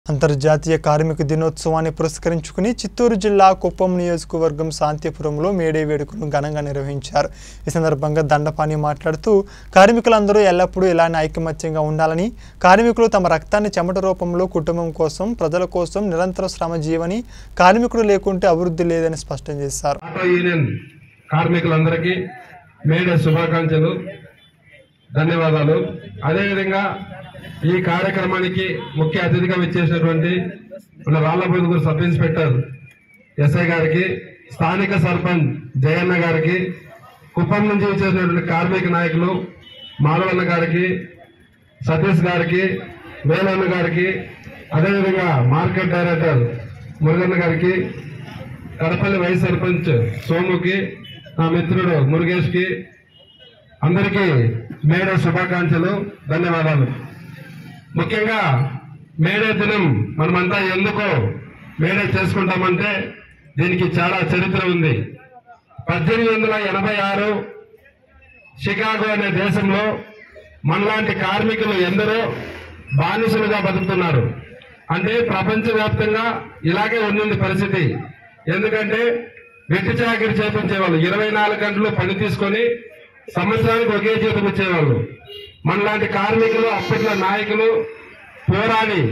అంతర్జాతీయ కార్మిక దినోత్సవాన్ని పురస్కరించుకుని చిత్తూరు జిల్లా కుప్పం నియోజకవర్గం శాంతిపురంలో మేడే వేడుకను ఘనంగా నిర్వహించారు ఈ సందర్భంగా దండపాణి మాట్లాడుతూ కార్మికులందరూ ఎల్లప్పుడూ ఇలానే ఐకమత్యంగా ఉండాలని కార్మికులు తమ రక్తాన్ని చెమట రూపంలో కుటుంబం కోసం ప్రజల కోసం నిరంతర శ్రమ జీవని కార్మికుడు లేకుంటే అభివృద్ధి లేదని స్పష్టం చేశారు ఆటో యూనియన్ కార్మికులందరికీ మేడే శుభాకాంక్షలు ధన్యవాదాలు అదేవిధంగా ఈ కార్యక్రమానికి ముఖ్య అతిథిగా విచ్చేసినటువంటి మన రాళ్లబొదుగురు సబ్ ఇన్స్పెక్టర్ ఎస్ఐ గారికి స్థానిక సర్పంచ్ జయన్న గారికి కుప్పం నుంచి వచ్చేసినటువంటి కార్మిక నాయకులు మాధవన్న గారికి సతీష్ గారికి వేలన్న గారికి అదేవిధంగా మార్కెట్ డైరెక్టర్ మురుగన్న గారికి కడపల్లి వైస్ సర్పంచ్ సోముకి నా మిత్రుడు మురుగేష్ కి అందరికీ మేడే శుభాకాంక్షలు ధన్యవాదాలు ముఖ్యంగా మేడే దినం మనమంతా ఎందుకు మేడే చేసుకుంటామంటే దీనికి చాలా చరిత్ర ఉంది పద్దెనిమిది వందల ఎనభై ఆరు షికాగో అనే దేశంలో మనలాంటి కార్మికులు ఎందరో బానిసలుగా బతుకుతున్నారు అంటే ప్రపంచవ్యాప్తంగా ఇలాగే ఉండింది పరిస్థితి ఎందుకంటే వెట్టి చాకరి చేపించేవాళ్ళు ఇరవై నాలుగు గంటలు పని తీసుకొని సంవత్సరానికి ఒకే జీతం ఇచ్చేవాళ్ళు మనలాంటి కార్మికులు అప్పట్లో నాయకులు పోరాడి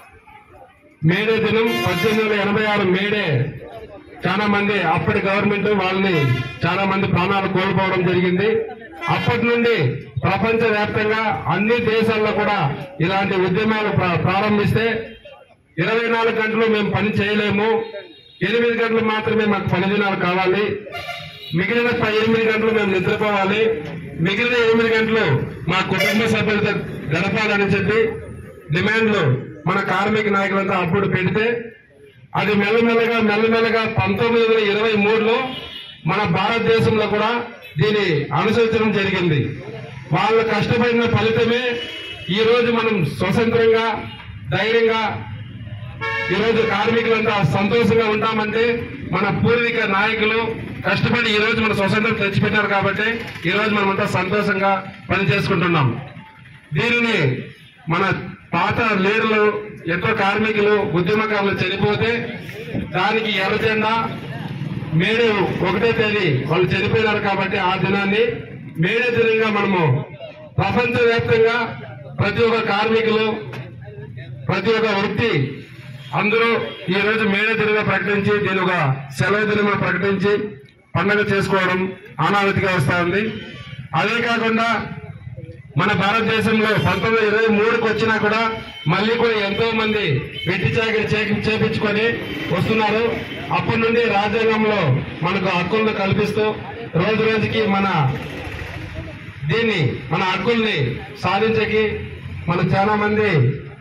మేడే దినం పద్దెనిమిది వందల ఎనభై ఆరు మేడే చాలా మంది అప్పటి గవర్నమెంట్ వాళ్ళని చాలా మంది ప్రాణాలు కోల్పోవడం జరిగింది అప్పటి నుండి ప్రపంచ వ్యాప్తంగా అన్ని దేశాల్లో కూడా ఇలాంటి ఉద్యమాలు ప్రా- ప్రారంభిస్తే ఇరవై నాలుగు గంటలు మేము పని చేయలేము ఎనిమిది గంటలు మాత్రమే మాకు పని దినాలు కావాలి మిగిలిన ప- ఎనిమిది గంటలు మేము నిద్రపోవాలి మిగిలిన ఎనిమిది గంటలు మా కుటుంబ సభ్యులతో గడపాలని చెప్పి డిమాండ్లు మన కార్మిక నాయకులంతా అప్పుడు పెడితే అది మెల్లమెల్లగా మెల్లమెల్లగా పంతొమ్మిది వందల ఇరవై మూడులో మన భారతదేశంలో కూడా దీన్ని అనుసరించడం జరిగింది వాళ్ళు కష్టపడిన ఫలితమే ఈ రోజు మనం స్వతంత్రంగా ధైర్యంగా ఈ రోజు కార్మికులంతా సంతోషంగా ఉంటామంటే మన పూర్వీక నాయకులు కష్టపడి ఈ రోజు మన స్వతంత్రం తెచ్చిపెట్టారు కాబట్టి ఈ రోజు మనమంతా సంతోషంగా పని చేసుకుంటున్నాం దీనిని మన పాత లీడర్లు ఎంతో కార్మికులు ఉద్యమకారులు చనిపోతే దానికి ఎర్ర జెండా మేడే ఒకటే తేదీ వాళ్ళు చనిపోయినారు కాబట్టి ఆ దినాన్ని మేడే దినంగా మనము ప్రపంచ వ్యాప్తంగా ప్రతి ఒక్క కార్మికులు ప్రతి ఒక్క వృత్తి అందరూ ఈ రోజు మేడే దినంగా ప్రకటించి దీని ఒక సెలవు దినంగా ప్రకటించి పండుగ చేసుకోవడం ఆనావతిగా వస్తా ఉంది అదే కాకుండా మన భారతదేశంలో పంతొమ్మిది వందల ఇరవై మూడుకి వచ్చినా కూడా మళ్ళీ కూడా ఎంతో మంది వెట్టి చాకరి చే- చేపించుకొని వస్తున్నారు అప్పటి నుండి రాజ్యాంగంలో మనకు హక్కులను కల్పిస్తూ రోజు రోజుకి మన దీన్ని మన హక్కుల్ని సాధించకి మన చాలా మంది